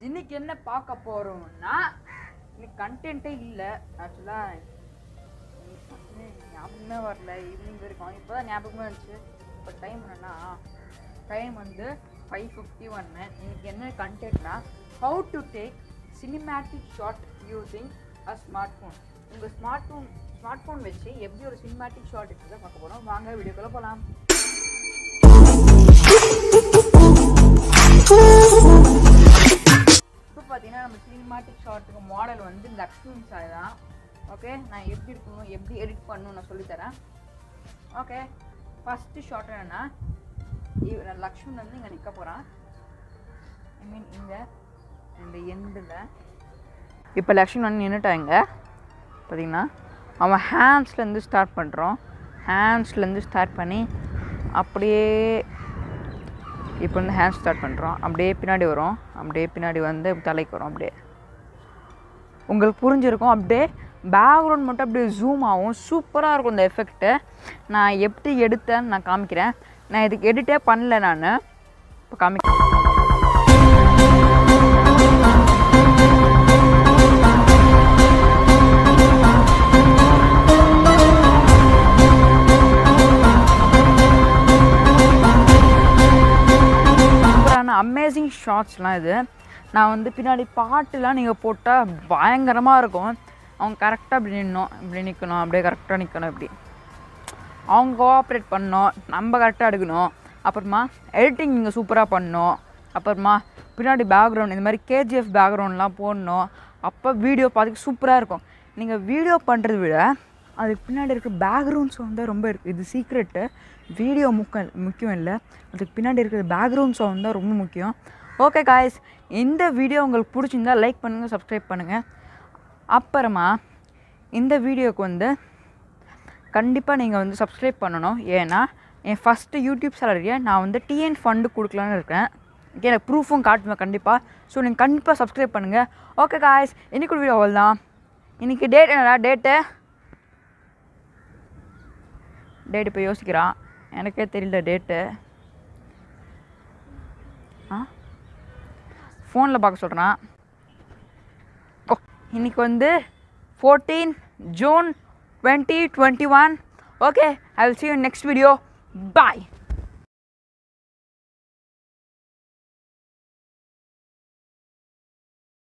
இன்னைக்கு என்ன பார்க்க போறோம்னா இன்னைக்கு கண்டென்ட்டே இல்லை ஆக்சுவலாக ஞாபகமே வரல ஈவினிங் வரைக்கும் இப்போ தான் ஞாபகமே வந்துச்சு இப்போ டைம் என்னன்னா டைம் வந்து ஃபைவ் ஃபிஃப்டி ஒன்னு இன்னைக்கு என்ன கண்டென்ட்னா how to take cinematic shot using a smart phone உங்கள் ஸ்மார்ட் ஃபோன் ஸ்மார்ட் ஃபோன் வச்சு எப்படி ஒரு சினிமேட்டிக் ஷாட் எடுத்து பார்க்க போகிறோம் வாங்க வீடியோக்குள்ளே போகலாம் இப்போ பார்த்தீங்கன்னா நம்ம சினிமாட்டிக் ஷார்ட்டுக்கு மாடல் வந்து லக்ஷ்மி சாய் தான் ஓகே நான் எப்படி இருக்கணும் எப்படி எடிட் பண்ணணும் நான் சொல்லித்தரேன் ஓகே ஃபஸ்ட்டு ஷார்ட் என்னென்னா இவன் லக்ஷ்மண் வந்து இங்கே நிற்க போகிறான் ஐ மீன் இங்கே இந்த எண்டில் இப்போ லக்ஷ்மண் வந்து நின்றுட்டாங்க பார்த்தீங்கன்னா அவன் ஹேண்ட்ஸ்லேருந்து ஸ்டார்ட் பண்ணுறோம் ஹேண்ட்ஸ்லேருந்து ஸ்டார்ட் பண்ணி அப்படியே இப்போ வந்து ஹேண்ட் ஸ்டார்ட் பண்ணுறோம் அப்படியே பின்னாடி வரும் அப்படியே பின்னாடி வந்து தலைக்கு வரும் அப்படியே உங்களுக்கு புரிஞ்சிருக்கும் அப்படியே பேக்ரவுண்ட் மட்டும் அப்படியே ஜூம் ஆகும் சூப்பராக இருக்கும் இந்த எஃபெக்ட்டு நான் எப்படி எடுத்தேன்னு நான் காமிக்கிறேன் நான் இதுக்கு எடிட்டே பண்ணல நான் இப்போ காமிக்கிறேன் சூப்பரான அமேசிங் ஷார்ட்ஸ்லாம் இது நான் வந்து பின்னாடி பாட்டுலாம் நீங்கள் போட்டால் பயங்கரமாக இருக்கும் அவங்க கரெக்டாக இப்படி நின்னோம் இப்படி நிற்கணும் அப்படியே கரெக்டாக நிற்கணும் இப்படி அவங்க கோஆப்ரேட் பண்ணணும் நம்ம கரெக்டாக எடுக்கணும் அப்புறமா எடிட்டிங் நீங்கள் சூப்பராக பண்ணணும் அப்புறமா பின்னாடி பேக்ரவுண்ட் இந்த மாதிரி கேஜிஎஃப் பேக்ரவுண்ட்லாம் போடணும் அப்போ வீடியோ பார்த்துக்க சூப்பராக இருக்கும் நீங்கள் வீடியோ பண்ணுறத விட அதுக்கு பின்னாடி இருக்க பேக்ரவுண்ட்ஸ் வந்து ரொம்ப இருக்குது இது சீக்ரெட்டு வீடியோ முக்க முக்கியம் இல்லை அதுக்கு பின்னாடி இருக்கிற பேக்ரவுண்ட் சவுண்ட் தான் ரொம்ப முக்கியம் ஓகே காய்ஸ் இந்த வீடியோ உங்களுக்கு பிடிச்சிருந்தா லைக் பண்ணுங்கள் சப்ஸ்கிரைப் பண்ணுங்கள் அப்புறமா இந்த வீடியோக்கு வந்து கண்டிப்பாக நீங்கள் வந்து சப்ஸ்கிரைப் பண்ணணும் ஏன்னா என் ஃபஸ்ட்டு யூடியூப் சேலரியை நான் வந்து டிஎன் ஃபண்டு கொடுக்கலான்னு இருக்கேன் ஓகே எனக்கு ப்ரூஃபும் காட்டுவேன் கண்டிப்பாக ஸோ நீங்கள் கண்டிப்பாக சப்ஸ்கிரைப் பண்ணுங்கள் ஓகே காய்ஸ் இன்னைக்கு வீடியோ அவ்வளோ தான் இன்றைக்கி டேட் என்னடா டேட்டு டேட் இப்போ யோசிக்கிறான் எனக்கே தெரியல டேட்டு ஆ ஃபோனில் பார்க்க சொல்கிறான் ஓ இன்னைக்கு வந்து fourteen June twenty twenty one okay I will see you in next video bye